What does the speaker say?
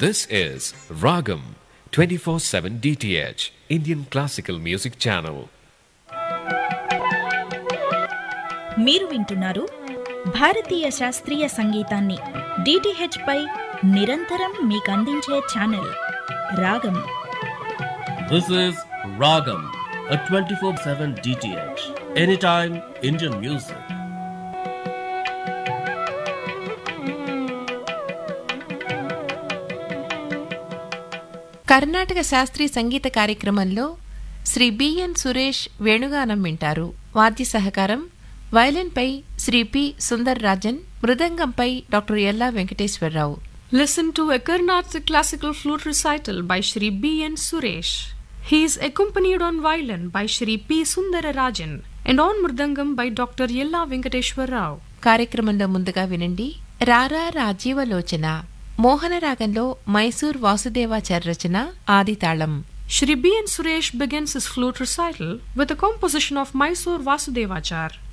This is Ragam 24/7 DTH Indian Classical Music Channel. మీరు వింటున్నారు భారతీయ శాస్త్రీయ సంగీతాన్ని డిటిహెచ్ పై నిరంతరం మీకందించే channel Ragam This is Ragam, a 24 7 DTH. Anytime Indian music. Carnatic శాస్త్రీయ సంగీత కార్యక్రమంలో శ్రీ బిఎన్ సురేష్ వేణుగానం వింటారు వాద్య సహకారం వయలిన్పై శ్రీ పి సుందర్ రాజన్ మృదంగంపై doctor Ella Venkateswararao Listen to a Carnatic classical flute recital by Shri B. N. Suresh. He is accompanied on violin by Shri P. Sundararajan and on mridangam by Dr. Yella Venkateshwar Rao. కార్యక్రమంలో ముందుగా వినండి రారా రాజీవలోచన మోహన రాగంలో మైసూర్ వాసుదేవాచార్య రచన ఆదితాళం Shri B. N. Suresh begins his flute recital with a composition of Mysore Vasudevachar.